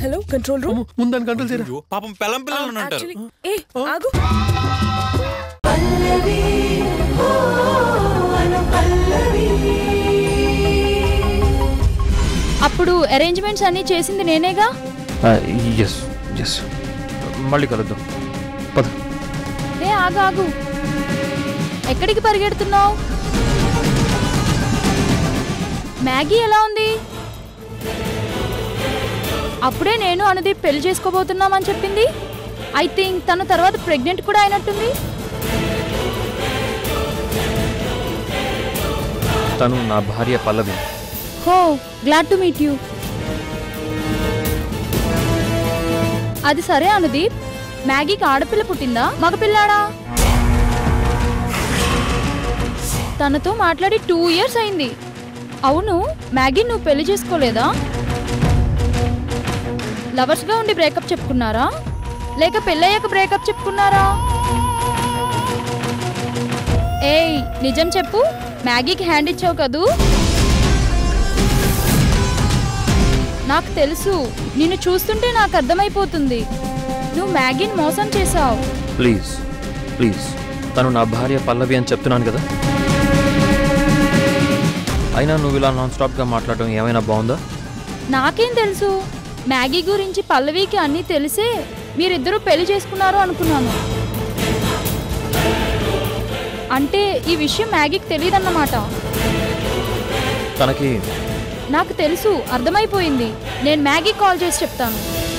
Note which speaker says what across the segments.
Speaker 1: Hello control room
Speaker 2: ముందని control చేయరా
Speaker 3: అయ్యో, పాపం పెళ్ళం పిల్లలు ఉంటారు
Speaker 1: యాక్చువల్లీ ఏ ఆగు
Speaker 4: అప్పుడు అరేంజ్మెంట్స్ అన్నీ చేసింది నేనేగా
Speaker 2: ఎస్ ఎస్ మళ్ళీ కలుద్దాం పద
Speaker 4: ఏ ఆగు ఆగు ఎక్కడికి పరిగెడుతున్నావు మ్యాగీ ఎలా ఉంది అప్పుడే నేను అనుదీప్ పెళ్లి చేసుకోబోతున్నామని చెప్పింది ఐ థింక్ తన తర్వాత ప్రెగ్నెంట్ కూడా అయినట్టుంది
Speaker 2: తను నా భార్య పల్లవి
Speaker 4: హో గ్లాడ్ టు మీట్ యూ అది సరే అనుదీప్ మ్యాగీకి ఆడపిల్ల పుట్టిందా మగపిల్లాడా తనతో మాట్లాడి టూ ఇయర్స్ అయింది అవును మ్యాగీ నువ్వు పెళ్లి చేసుకోలేదా లవర్స్గా ఉండి బ్రేకప్ చెప్పుకున్నారా లేక పెళ్ళయ్యాక బ్రేకప్ చెప్పుకున్నారా ఏయ్ నిజం చెప్పు మ్యాగీకి హ్యాండ్ ఇచ్చావు కదూ నాకు తెలుసు నిన్ను చూస్తుంటే నాకు అర్థమైపోతుంది నువ్వు మ్యాగీని మోసం చేశావు
Speaker 2: ప్లీజ్ ప్లీజ్ తను నా భార్య పల్లవి అని చెప్తున్నాను కదా అయినా నువ్వు ఇలా నాన్ స్టాప్గా మాట్లాడడం ఏమైనా బాగుందా
Speaker 4: నాకేం తెలుసు మ్యాగీ గురించి పల్లవికి అన్నీ తెలిసే మీరిద్దరూ పెళ్లి చేసుకున్నారు అనుకున్నాను అంటే ఈ విషయం మ్యాగీకి తెలియదన్నమాట
Speaker 2: తనకి
Speaker 4: నాకు తెలుసు అర్థమైపోయింది నేను మ్యాగీ కాల్ చేసి చెప్తాను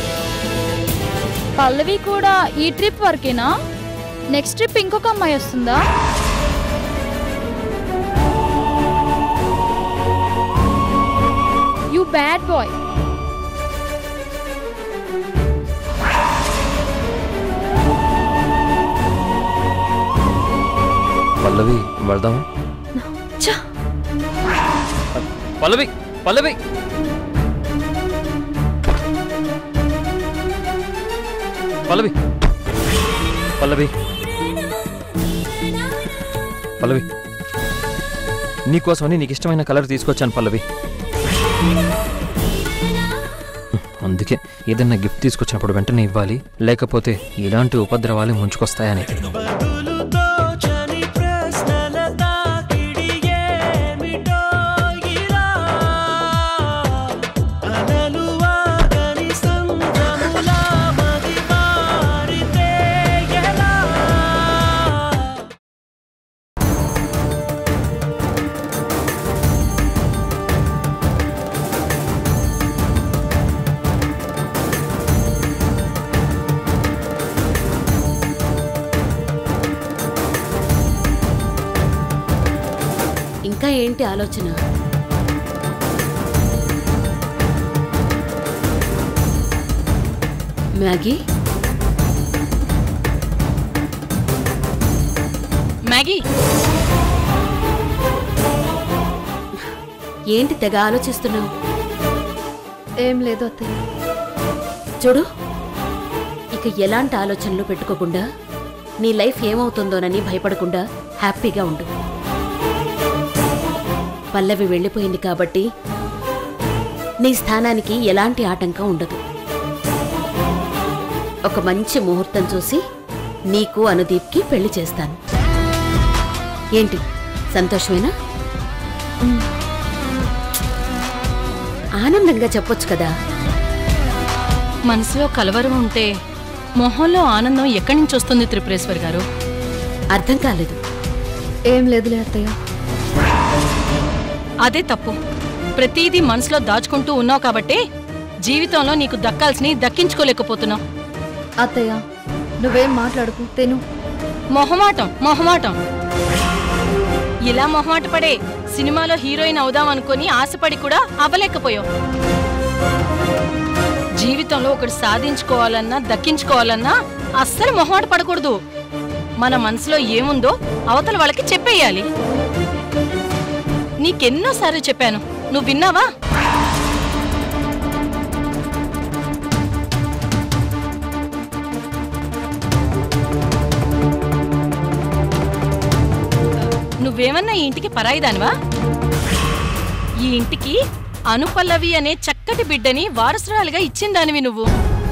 Speaker 4: పల్లవి కూడా ఈ ట్రిప్ వరకేనా నెక్స్ట్ ట్రిప్ ఇంకొక అమ్మాయి వస్తుందా యూ బ్యాడ్ బాయ్
Speaker 2: పల్లవి వెళ్దామా పల్లవి పల్లవి పల్లవి పల్లవి పల్లవి నీకోసమని నీకు ఇష్టమైన కలర్ తీసుకొచ్చాను పల్లవి అందుకే ఏదైనా గిఫ్ట్ తీసుకొచ్చినప్పుడు వెంటనే ఇవ్వాలి లేకపోతే ఇలాంటి ఉపద్రవాలు ముంచుకొస్తాయని
Speaker 5: ఇంకా ఏంటి ఆలోచన మ్యాగీ
Speaker 6: మ్యాగీ
Speaker 5: ఏంటి తెగ ఆలోచిస్తున్నావు
Speaker 4: ఏం లేదు అత్తయ్య
Speaker 5: చూడు ఇక ఎలాంటి ఆలోచనలు పెట్టుకోకుండా నీ లైఫ్ ఏమవుతుందోనని భయపడకుండా హ్యాపీగా ఉండు పల్లవి వెళ్ళిపోయింది కాబట్టి నీ స్థానానికి ఎలాంటి ఆటంకం ఉండదు ఒక మంచి ముహూర్తం చూసి నీకు అనుదీప్కి పెళ్లి చేస్తాను ఏంటి సంతోషమేనా ఆనందంగా చెప్పొచ్చు కదా
Speaker 6: మనసులో కలవరం ఉంటే మొహంలో ఆనందం ఎక్కడి నుంచి వస్తుంది త్రిపురేశ్వర్ గారు
Speaker 5: అర్థం కాలేదు
Speaker 4: ఏం లేదులే అత్తయ్య
Speaker 6: అదే తప్పు ప్రతిదీ మనసులో దాచుకుంటూ ఉన్నావు కాబట్టే జీవితంలో నీకు దక్కాల్సిని దక్కించుకోలేకపోతున్నావు
Speaker 4: అత్తయ్య నువ్వేం మాట్లాడుకు తెను
Speaker 6: మొహమాటం మొహమాటం ఇలా మొహమాట పడే సినిమాలో హీరోయిన్ అవుదాం అనుకుని ఆశపడి కూడా అవ్వలేకపోయావు జీవితంలో ఒకటి సాధించుకోవాలన్నా దక్కించుకోవాలన్నా అస్సలు మొహమాట పడకూడదు మన మనసులో ఏముందో అవతల వాళ్ళకి చెప్పేయాలి నీకెన్నోసార్లు చెప్పాను నువ్వు విన్నావా నువ్వేమన్నా ఈ ఇంటికి పరాయిదానివా ఈ ఇంటికి అనుపల్లవి అనే చక్క చక్కటి బిడ్డని వారసురాలిగా ఇచ్చిందానివి నువ్వు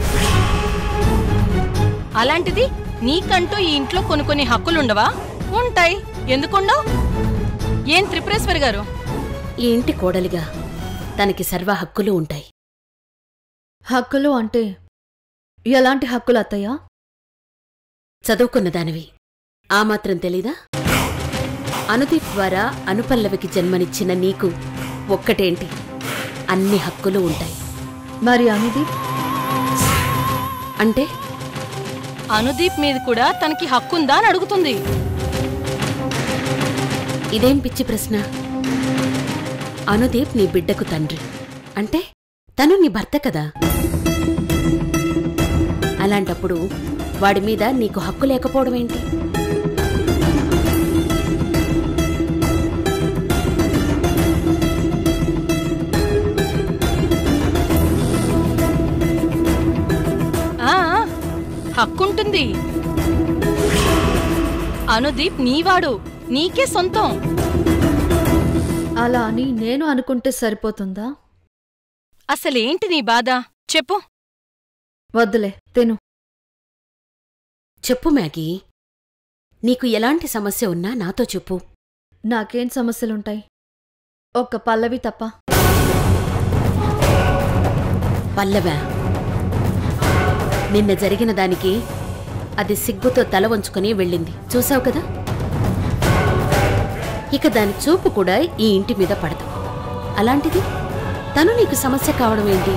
Speaker 6: అలాంటిది నీకంటూ ఈ ఇంట్లో కొన్ని కొన్ని హక్కులుండవా ఉంటాయి ఎందుకుండవు ఏం త్రిపురేశ్వరి గారు
Speaker 5: ఈ ఇంటి కోడలిగా తనకి సర్వ హక్కులు ఉంటాయి
Speaker 1: హక్కులు అంటే ఎలాంటి హక్కులు అత్తయ్య
Speaker 5: చదువుకున్న దానివి ఆ మాత్రం తెలీదా అనుదీప్ ద్వారా అనుపల్లవికి జన్మనిచ్చిన నీకు ఒక్కటేంటి అన్ని హక్కులు ఉంటాయి
Speaker 1: మరి అనేది
Speaker 5: అంటే
Speaker 6: అనుదీప్ మీద కూడా తనకి హక్కుందా అని అడుగుతుంది
Speaker 5: ఇదేం పిచ్చి ప్రశ్న అనుదీప్ నీ బిడ్డకు తండ్రి అంటే తను నీ భర్త కదా అలాంటప్పుడు వాడి మీద నీకు హక్కు లేకపోవడం ఏంటి
Speaker 6: ఆ హక్కుంటుంది అనుదీప్ నీవాడు నీకే సొంతం
Speaker 1: అలా అని నేను అనుకుంటే సరిపోతుందా
Speaker 6: అసలేంటి నీ బాధ చెప్పు
Speaker 1: వద్దులే తిను
Speaker 5: చెప్పు మ్యాగీ నీకు ఎలాంటి సమస్య ఉన్నా నాతో చెప్పు
Speaker 1: నాకేం సమస్యలుంటాయి ఒక్క పల్లవి తప్ప
Speaker 5: పల్లవా నిన్న జరిగిన దానికి అది సిగ్గుతో తల వంచుకొని వెళ్ళింది చూసావు కదా ఇక దాని చూపు కూడా ఈ ఇంటి మీద పడదు అలాంటిది తను నీకు సమస్య కావడం ఏంటి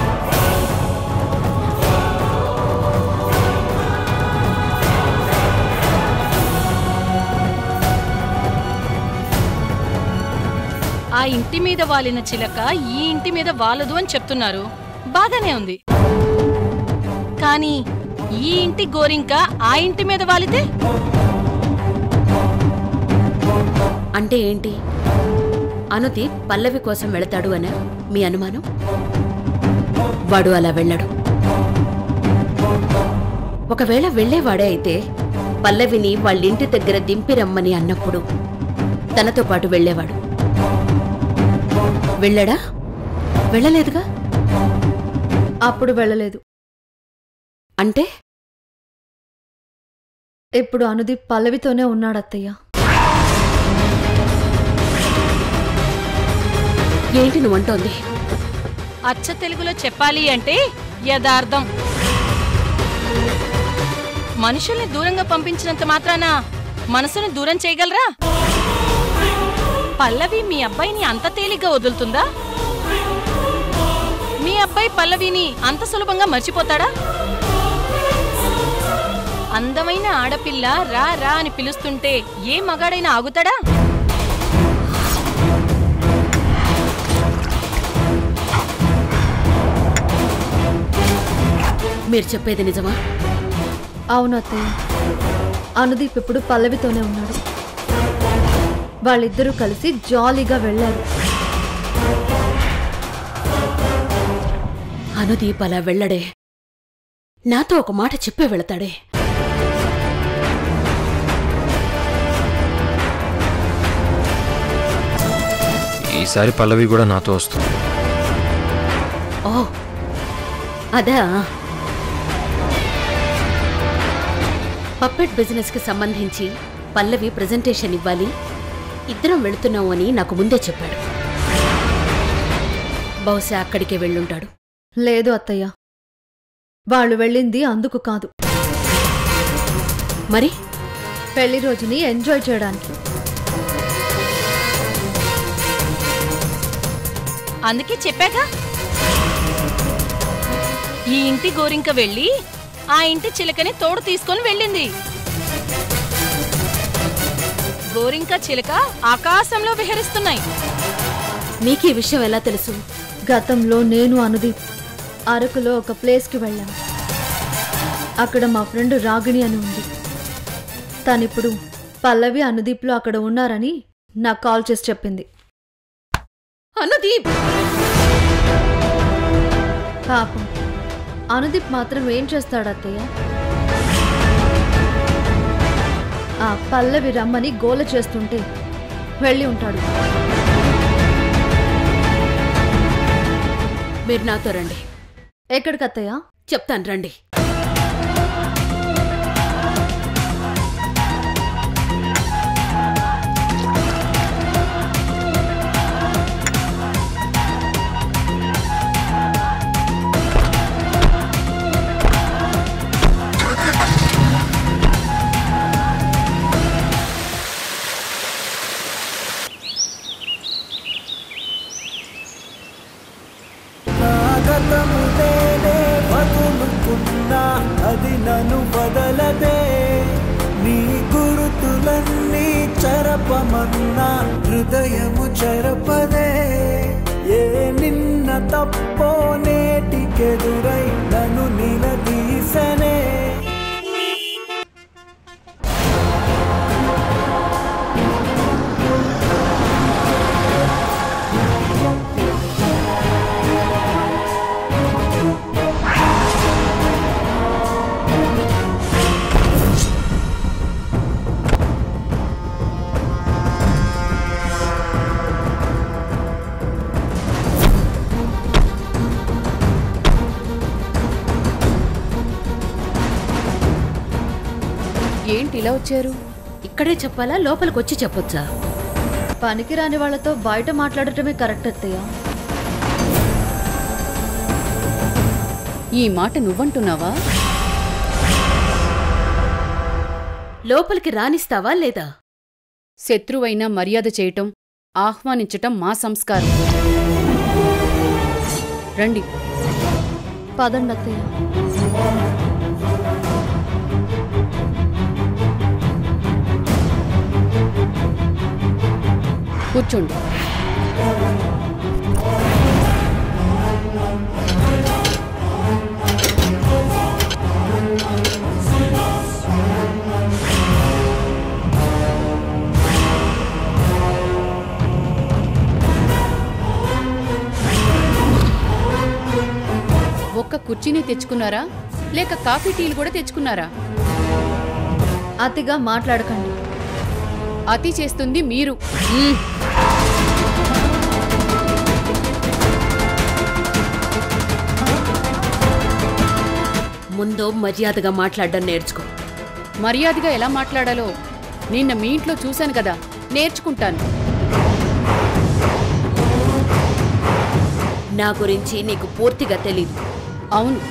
Speaker 6: ఆ ఇంటి మీద వాలిన చిలక ఈ ఇంటి మీద వాలదు అని చెప్తున్నారు బాగానే ఉంది కానీ ఈ ఇంటి గోరింక ఆ ఇంటి మీద వాలితే
Speaker 5: అంటే ఏంటి అనుదీప్ పల్లవి కోసం వెళతాడు అనా మీ అనుమానం వాడు అలా వెళ్ళడు ఒకవేళ వెళ్ళేవాడే అయితే పల్లవిని వాళ్ళింటి దగ్గర దింపి రమ్మని అన్నప్పుడు తనతో పాటు వెళ్ళేవాడు వెళ్ళాడా వెళ్ళలేదుగా
Speaker 1: అప్పుడు వెళ్ళలేదు
Speaker 5: అంటే
Speaker 1: ఇప్పుడు అనుదీప్ పల్లవితోనే ఉన్నాడు అత్తయ్య
Speaker 5: ఏంటి నువ్వంటోంది
Speaker 6: అచ్చ తెలుగులో చెప్పాలి అంటే యథార్థం మనుషుల్ని దూరంగా పంపించినంత మాత్రాన మనసుని దూరం చేయగలరా పల్లవి మీ అబ్బాయిని అంత తేలిగ్గా వదులుతుందా మీ అబ్బాయి పల్లవిని అంత సులభంగా మర్చిపోతాడా అందమైన ఆడపిల్ల రా రా అని పిలుస్తుంటే ఏ మగాడైనా ఆగుతాడా
Speaker 5: మీరు చెప్పేది నిజమా
Speaker 1: అవును అత్తయ్య అనుదీప్ ఇప్పుడు పల్లవితోనే ఉన్నాడు వాళ్ళిద్దరూ కలిసి జాలీగా వెళ్ళారు
Speaker 5: అనుదీప్ అలా వెళ్ళడే నాతో ఒక మాట చెప్పే వెళతాడే
Speaker 2: ఈసారి పల్లవి కూడా నాతో వస్తుంది
Speaker 5: ఓ అదా పప్పెట్ బిజినెస్కి సంబంధించి పల్లవి ప్రజెంటేషన్ ఇవ్వాలి ఇద్దరం వెళుతున్నాము అని నాకు ముందే చెప్పాడు బహుశా అక్కడికే వెళ్ళుంటాడు
Speaker 1: లేదు అత్తయ్య వాళ్ళు వెళ్ళింది అందుకు కాదు
Speaker 5: మరి
Speaker 1: పెళ్లి రోజుని ఎంజాయ్ చేయడానికి
Speaker 6: అందుకే చెప్పాగా ఈ ఇంటి గోరింక వెళ్ళి ఆ ఇంటి చిలకని తోడు తీసుకొని వెళ్ళింది గోరింక చిలక ఆకాశంలో విహరిస్తున్నాయి
Speaker 5: మీకు ఈ విషయం ఎలా తెలుసు
Speaker 1: గతంలో నేను అనుదీప్ అరకులో ఒక ప్లేస్కి వెళ్ళాం అక్కడ మా ఫ్రెండ్ రాగిణి అని ఉంది తనిప్పుడు పల్లవి అనుదీప్లో అక్కడ ఉన్నారని నాకు కాల్ చేసి చెప్పింది
Speaker 5: అనుదీప్
Speaker 1: పాపం అనుదీప్ మాత్రం ఏం చేస్తాడు అత్తయ్య ఆ పల్లవి రమ్మని గోల చేస్తుంటే వెళ్ళి ఉంటాడు
Speaker 5: మీరు నాతో రండి
Speaker 1: ఎక్కడికి అత్తయ్య
Speaker 5: చెప్తాను రండి
Speaker 3: నాగతము నేనే వదులుకున్నా అది నన్ను వదలదే నీ గురుతులన్నీ చెరపమన్నా హృదయము చెరపదే ఏ నిన్న తప్పో నేటికెదురై నన్ను నిలదీసనే
Speaker 5: ఏంటి ఇలా వచ్చారు ఇక్కడే చెప్పాలా లోపలికి వచ్చి చెప్పొచ్చా
Speaker 1: పనికిరాని వాళ్ళతో బయట మాట్లాడటమే కరెక్ట్ అత్తయ్య
Speaker 7: ఈ మాట నువ్వంటున్నావా
Speaker 5: లోపలికి రానిస్తావా లేదా
Speaker 7: శత్రువైనా మర్యాద చేయటం ఆహ్వానించటం మా సంస్కారం రండి
Speaker 1: పదండి అత్తయ్య
Speaker 7: కూర్చోండి ఒక్క కుర్చీని తెచ్చుకున్నారా లేక కాఫీ టీలు కూడా తెచ్చుకున్నారా
Speaker 1: అతిగా మాట్లాడకండి
Speaker 7: అతి చేస్తుంది మీరు
Speaker 5: ముందు మర్యాదగా మాట్లాడడం నేర్చుకో
Speaker 7: మర్యాదగా ఎలా మాట్లాడాలో నిన్న మీ ఇంట్లో చూశాను కదా నేర్చుకుంటాను
Speaker 5: నా గురించి నీకు పూర్తిగా తెలీదు
Speaker 7: అవును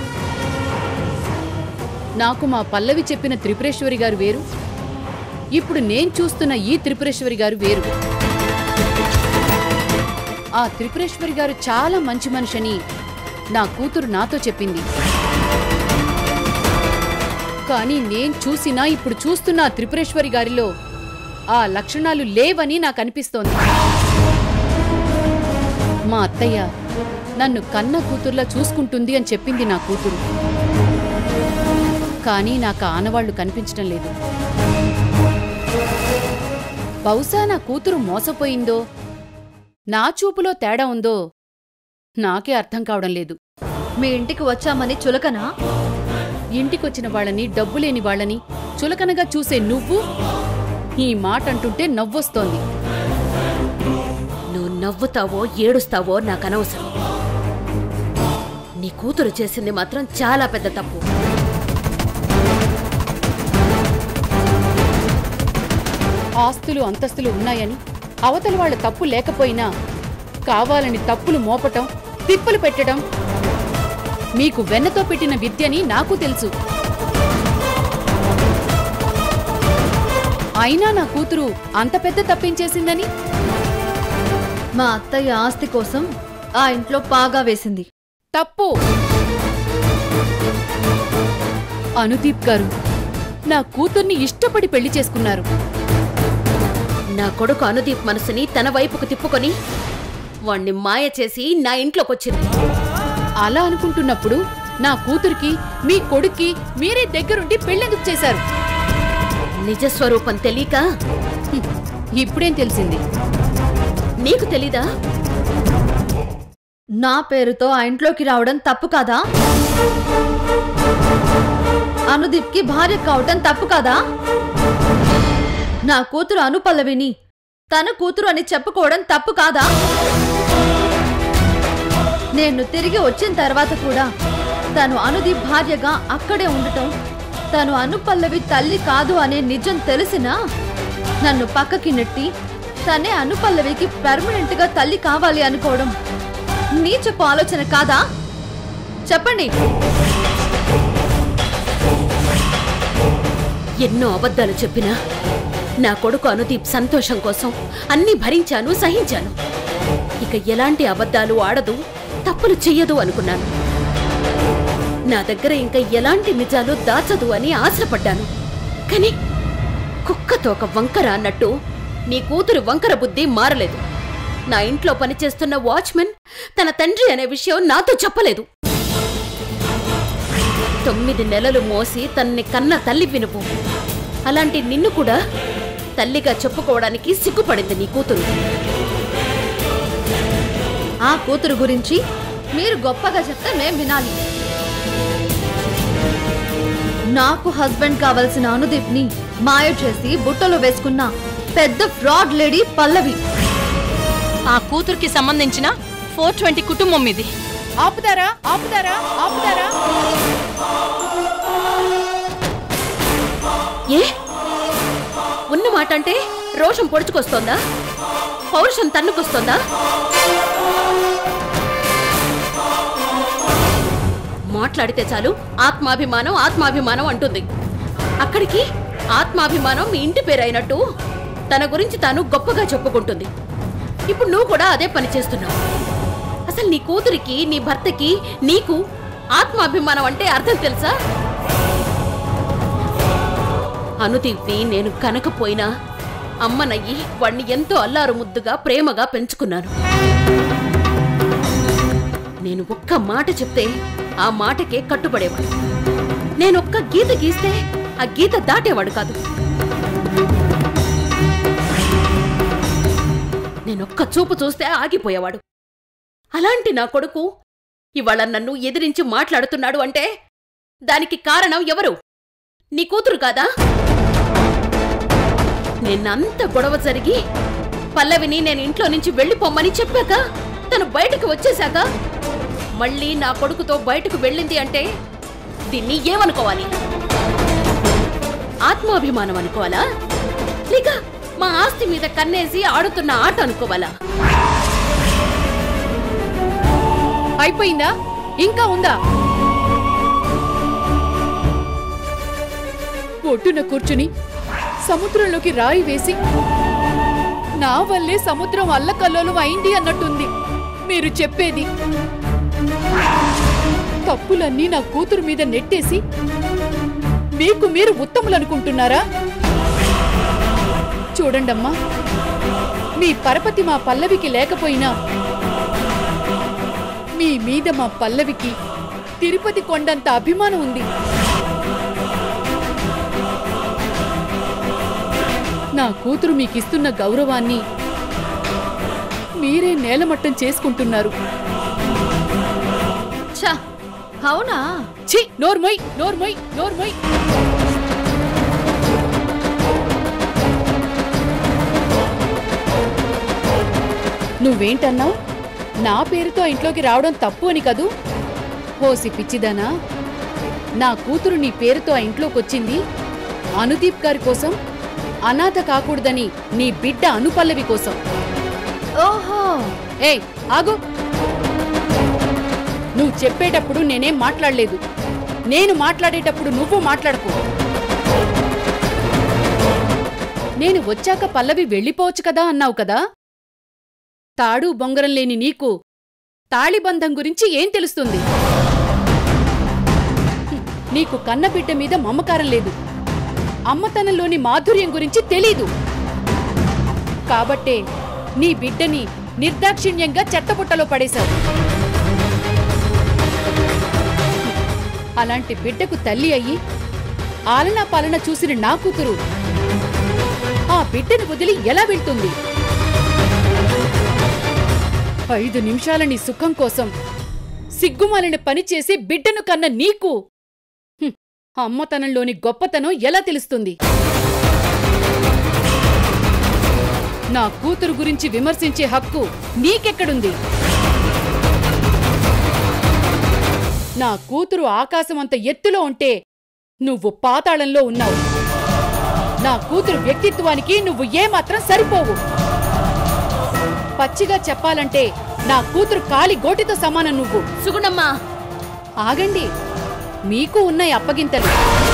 Speaker 7: నాకు మా పల్లవి చెప్పిన త్రిపురేశ్వరి గారు వేరు ఇప్పుడు నేను చూస్తున్న ఈ త్రిపురేశ్వరి గారు వేరు ఆ త్రిపురేశ్వరి గారు చాలా మంచి మనిషని నా కూతురు నాతో చెప్పింది కానీ నేను చూసినా ఇప్పుడు చూస్తున్న ఆ త్రిపురేశ్వరి గారిలో ఆ లక్షణాలు లేవని నాకు అనిపిస్తోంది మా అత్తయ్య నన్ను కన్న కూతుర్లా చూసుకుంటుంది అని చెప్పింది నా కూతురు కానీ నాకు ఆ ఆనవాళ్లు కనిపించడం లేదు బహుశా నా కూతురు మోసపోయిందో నా చూపులో తేడా ఉందో నాకే అర్థం కావడం లేదు
Speaker 1: మీ ఇంటికి వచ్చామని చులకనా
Speaker 7: ఇంటికొచ్చిన వాళ్ళని డబ్బులేని వాళ్ళని చులకనగా చూసే నువ్వు ఈ మాట అంటుంటే నవ్వొస్తోంది
Speaker 5: నువ్వు నవ్వుతావో ఏడుస్తావో నాకు అనవసరం నీ కూతురు చేసింది మాత్రం చాలా పెద్ద తప్పు
Speaker 7: ఆస్తులు అంతస్తులు ఉన్నాయని అవతల వాళ్ళ తప్పు లేకపోయినా కావాలని తప్పులు మోపటం తిప్పులు పెట్టడం మీకు వెన్నతో పెట్టిన విద్యని నాకు తెలుసు అయినా నా కూతురు అంత పెద్ద తప్పించేసిందని
Speaker 1: మా అత్తయ్య ఆస్తి కోసం ఆ ఇంట్లో పాగా వేసింది
Speaker 7: తప్పు అనుదీప్ గారు నా కూతుర్ని ఇష్టపడి పెళ్లి చేసుకున్నారు
Speaker 5: నా కొడుకు అనుదీప్ మనసుని తన వైపుకు తిప్పుకొని వాణ్ణి మాయ చేసి నా ఇంట్లోకొచ్చింది
Speaker 7: అలా అనుకుంటున్నప్పుడు నా కూతురికి మీ కొడుక్కి మీరే దగ్గరుండి పెళ్ళెందుకు చేశారు
Speaker 5: నిజస్వరూపం తెలియక
Speaker 7: హ్మ్, ఇప్పుడేం తెలిసింది
Speaker 5: నీకు తెలీదా
Speaker 1: నా పేరుతో ఆ ఇంట్లోకి రావడం తప్పు కాదా అనుదీప్కి భార్య కావటం తప్పు కాదా నా కూతురు అనుపల్లవిని తన కూతురు అని చెప్పుకోవడం తప్పు కాదా నేను తిరిగి వచ్చిన తర్వాత కూడా తను అనుది భార్యగా అక్కడే ఉండటం తను అనుపల్లవి తల్లి కాదు అనే నిజం తెలిసినా నన్ను పక్కకి నెట్టి తనే అనుపల్లవికి పర్మనెంట్ గా తల్లి కావాలి అనుకోవడం నీచపు ఆలోచన కాదా చెప్పండి
Speaker 5: ఎన్నో అబద్ధాలు చెప్పినా నా కొడుకు అనుదీప్ సంతోషం కోసం అన్నీ భరించాను సహించాను ఇక ఎలాంటి అబద్ధాలు ఆడదు తప్పులు చెయ్యదు అనుకున్నాను నా దగ్గర ఇంకా ఎలాంటి నిజాలు దాచదు అని ఆశపడ్డాను కానీ కుక్కతో ఒక వంకర అన్నట్టు నీ కూతురు వంకర బుద్ధి మారలేదు నా ఇంట్లో పనిచేస్తున్న వాచ్మెన్ తన తండ్రి అనే విషయం నాతో చెప్పలేదు తొమ్మిది నెలలు మోసి తన్ని కన్న తల్లి వినుపు అలాంటి నిన్ను కూడా తల్లిగా చెప్పుకోవడానికి సిగ్గుపడింది నీ కూతురు
Speaker 1: ఆ కూతురు గురించి మీరు గొప్పగా చెప్తే మేం వినాలి నాకు హస్బెండ్ కావలసిన అనుదీప్ ని మాయ చేసి బుట్టలో వేసుకున్న పెద్ద ఫ్రాడ్ లేడీ పల్లవి
Speaker 6: ఆ కూతురికి సంబంధించిన ఫోర్ ట్వంటీ కుటుంబం ఇది
Speaker 7: ఆపుతారా ఆపుతారా ఆపుతారా
Speaker 5: ఏ ఉన్న మాట అంటే రోషం పొడుచుకొస్తోందా పౌరుషం తన్నుకొస్తోందా మాట్లాడితే చాలు ఆత్మాభిమానం ఆత్మాభిమానం అంటుంది అక్కడికి ఆత్మాభిమానం మీ ఇంటి పేరు అయినట్టు తన గురించి తాను గొప్పగా చెప్పుకుంటుంది ఇప్పుడు నువ్వు కూడా అదే పని చేస్తున్నావు అసలు నీ కూతురికి నీ భర్తకి నీకు ఆత్మాభిమానం అంటే అర్థం తెలుసా అనుదీప్ని నేను కనకపోయినా అమ్మనయ్యి వాణ్ణి ఎంతో అల్లారు ముద్దుగా ప్రేమగా పెంచుకున్నాను నేను ఒక్క మాట చెప్తే ఆ మాటకే కట్టుబడేవాడు నేనొక్క గీత గీస్తే ఆ గీత దాటేవాడు కాదు నేనొక్క చూపు చూస్తే ఆగిపోయేవాడు అలాంటి నా కొడుకు ఇవాళ నన్ను ఎదిరించి మాట్లాడుతున్నాడు అంటే దానికి కారణం ఎవరు నీ కూతురు కాదా నిన్నంత గొడవ జరిగి పల్లవిని నేను ఇంట్లో నుంచి వెళ్ళిపోమ్మని చెప్పాక తను బయటకు వచ్చేశాక మళ్ళీ నా కొడుకుతో బయటకు వెళ్ళింది అంటే దీన్ని ఏమనుకోవాలి ఆత్మాభిమానం అనుకోవాలా లేక మా ఆస్తి మీద కన్నేసి ఆడుతున్న ఆట అనుకోవాలా
Speaker 7: అయిపోయిందా ఇంకా ఉందా ఒడ్డున కూర్చుని సముద్రంలోకి రాయి వేసి నా వల్లే సముద్రం అల్లకల్లోలం అయింది అన్నట్టుంది మీరు చెప్పేది తప్పులన్నీ నా కూతురు మీద నెట్టేసి మీకు మీరు ఉత్తములనుకుంటున్నారా చూడండమ్మా మీ పరపతి మా పల్లవికి లేకపోయినా మీ మీద మా పల్లవికి తిరుపతి కొండంత అభిమానం ఉంది నా కూతురు మీకిస్తున్న గౌరవాన్ని మీరే నేలమట్టం చేసుకుంటున్నారు
Speaker 1: ఛ అవునా
Speaker 7: ఛీ నోర్మొయ్ నోర్మొయ్ నోర్మొయ్ నువ్వేంటన్నావు నా పేరుతో ఇంట్లోకి రావడం తప్పు అని కదూ హోసి పిచ్చిదానా నా కూతురు నీ పేరుతో ఆ ఇంట్లోకొచ్చింది అనుదీప్ గారి కోసం అనాథ కాకూడదని నీ బిడ్డ అనుపల్లవి కోసం
Speaker 1: ఓహో
Speaker 7: ఏయ్ ఆగు నువ్వు చెప్పేటప్పుడు నేనేం మాట్లాడలేదు నేను మాట్లాడేటప్పుడు నువ్వు మాట్లాడకు నేను వచ్చాక పల్లవి వెళ్ళిపోవచ్చు కదా అన్నావు కదా తాడు బొంగరం లేని నీకు తాళిబంధం గురించి ఏం తెలుస్తుంది హ్మ్, నీకు కన్నబిడ్డ మీద మమకారం లేదు అమ్మతనంలోని మాధుర్యం గురించి తెలీదు కాబట్టే నీ బిడ్డని నిర్దాక్షిణ్యంగా చెత్తబుట్టలో పడేశావు అలాంటి బిడ్డకు తల్లి అయ్యి ఆలనా పాలన చూసిన నా కూతురు ఆ బిడ్డను వదిలి ఎలా వెళ్తుంది ఐదు నిమిషాల నీ సుఖం కోసం సిగ్గుమాలిన పని చేసి బిడ్డను కన్న నీకు హ్మ్, అమ్మతనంలోని గొప్పతనం ఎలా తెలుస్తుంది నా కూతురు గురించి విమర్శించే హక్కు నీకెక్కడుంది నా కూతురు ఆకాశమంత ఎత్తులో ఉంటే నువ్వు పాతాళంలో ఉన్నావు నా కూతురు వ్యక్తిత్వానికి నువ్వు ఏమాత్రం సరిపోవు పచ్చిగా చెప్పాలంటే నా కూతురు కాలి గోటితో సమానం నువ్వు
Speaker 5: సుగుణమ్మా
Speaker 7: ఆగండి మీకు ఉన్నాయి అప్పగింతలు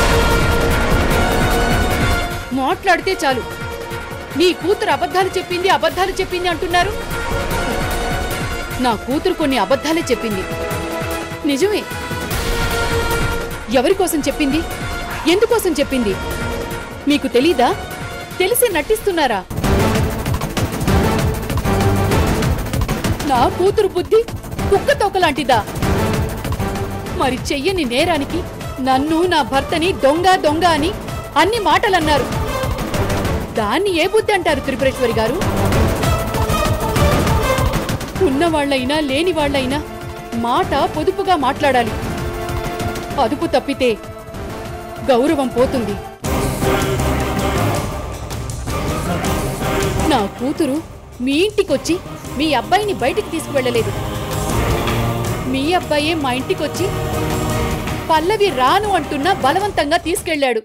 Speaker 7: మాట్లాడితే చాలు మీ కూతురు అబద్ధాలు చెప్పింది అబద్ధాలు చెప్పింది అంటున్నారు నా కూతురు కొన్ని అబద్ధాలే చెప్పింది నిజమే ఎవరి కోసం చెప్పింది ఎందుకోసం చెప్పింది మీకు తెలీదా తెలిసి నటిస్తున్నారా నా కూతురు బుద్ధి కుక్క తోకలాంటిదా మరి చెయ్యని నేరానికి నన్ను నా భర్తని దొంగ దొంగ అని అన్ని మాటలన్నారు దాన్ని ఏ బుద్ధి అంటారు త్రిపురేశ్వరి గారు ఉన్నవాళ్లైనా లేని వాళ్ళైనా మాట పొదుపుగా మాట్లాడాలి అదుపు తప్పితే గౌరవం పోతుంది నా కూతురు మీ ఇంటికొచ్చి మీ అబ్బాయిని బయటికి తీసుకువెళ్ళలేదు మీ అబ్బాయే మా ఇంటికొచ్చి పల్లవి రాను అంటున్నా బలవంతంగా తీసుకెళ్ళాడు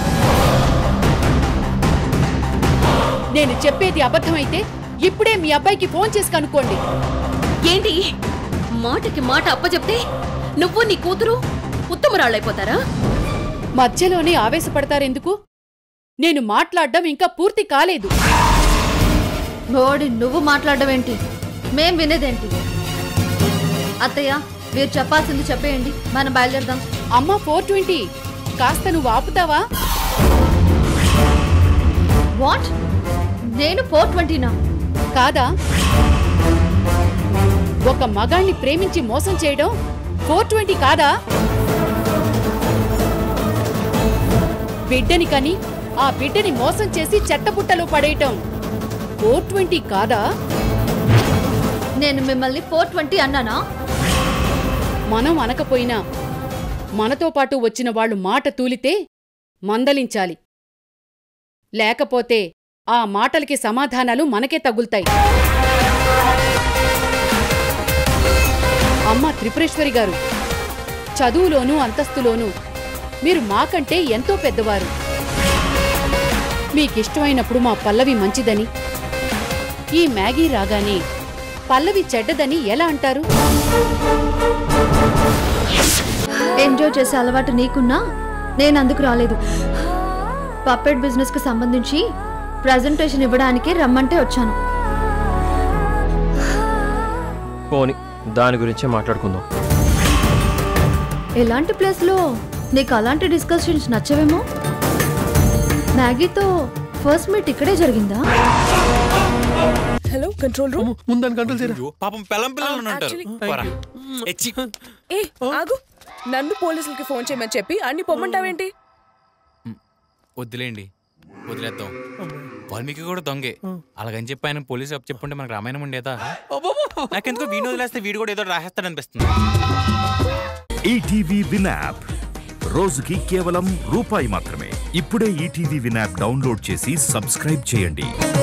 Speaker 7: నేను చెప్పేది అబద్ధమైతే ఇప్పుడే మీ అబ్బాయికి ఫోన్ చేసి కనుక్కోండి
Speaker 5: ఏంటి మాటకి మాట అప్పచెప్తే నువ్వు నీ కూతురు ఉత్తమరాళ్ళైపోతారా
Speaker 7: మధ్యలోనే ఆవేశపడతారెందుకు నేను మాట్లాడడం ఇంకా పూర్తి కాలేదు
Speaker 1: ఓడి నువ్వు మాట్లాడడం ఏంటి మేం వినేదేంటి అత్తయ్య మీరు చెప్పాల్సింది చెప్పేయండి మనం బయలుదేరదాం
Speaker 7: అమ్మ ఫోర్ ట్వంటీ కాస్త నువ్వు ఆపుతావా
Speaker 1: వాట్ నేను ఫోర్ ట్వంటీనా
Speaker 7: కాదా ఒక మగాణ్ణి ప్రేమించి మోసం చేయడం ఫోర్ ట్వంటీ కాదా బిడ్డని కని ఆ బిడ్డని మోసం చేసి చెట్టపుట్టలో పడేయటం ఫోర్ ట్వంటీ కాదా
Speaker 1: నేను మిమ్మల్ని ఫోర్ ట్వంటీ అన్నానా
Speaker 7: మనం అనకపోయినా మనతో పాటు వచ్చిన వాళ్ళు మాట తూలితే మందలించాలి లేకపోతే ఆ మాటలకి సమాధానాలు మనకే తగులుతాయి అమ్మ త్రిపురేశ్వరి గారు చదువులోనూ అంతస్తులోనూ మీరు మాకంటే ఎంతో పెద్దవారు మీకిష్టమైనప్పుడు మా పల్లవి మంచిదని ఈ మ్యాగీ రాగానే పల్లవి చెడ్డదని ఎలా అంటారు
Speaker 1: ఎంజాయ్ చేసే అలవాటు నీకున్నా నేను అందుకు రాలేదు పప్పెట్ బిజినెస్ కు సంబంధించి ప్రజెంటేషన్ ఇవ్వడానికి రమ్మంటే వచ్చాను
Speaker 2: పోని దాని గురించే మాట్లాడుకుందాం
Speaker 1: ఎలాంటి ప్లేస్లో నీకు అలాంటి డిస్కషన్స్ నచ్చవేమో మ్యాగీతో ఫస్ట్ మీట్ ఇక్కడే జరిగిందా
Speaker 8: హలో కంట్రోల్ రూమ్
Speaker 9: ముందని కంట్రోల్ చేయరా
Speaker 10: అయ్యో, పాపం పిల్లం పిల్లలు ఉంటారు
Speaker 8: actually-
Speaker 10: పోరా. ఎచ్చి.
Speaker 8: ఏ ఆగు నన్ను పోలీసులకి ఫోన్ చేయమని చెప్పి అన్ని పొమ్మంటావేంటి
Speaker 10: వద్దులేండి వదిలేద్దాం వాల్మీకి కూడా దొంగే అలాగని చెప్పి ఆయన పోలీసు అప్ చెప్పుంటే మనకు రామాయణం ఉండేదా నాకెందుకో వీడిని వదిలేస్తే వీడు కూడా ఏదో రాసేస్తాడు అనిపిస్తుంది
Speaker 11: ఈటీవీ విన్ యాప్ రోజుకి కేవలం రూపాయి మాత్రమే ఇప్పుడే ఈటీవీ విన్ యాప్ డౌన్లోడ్ చేసి సబ్స్క్రైబ్ చేయండి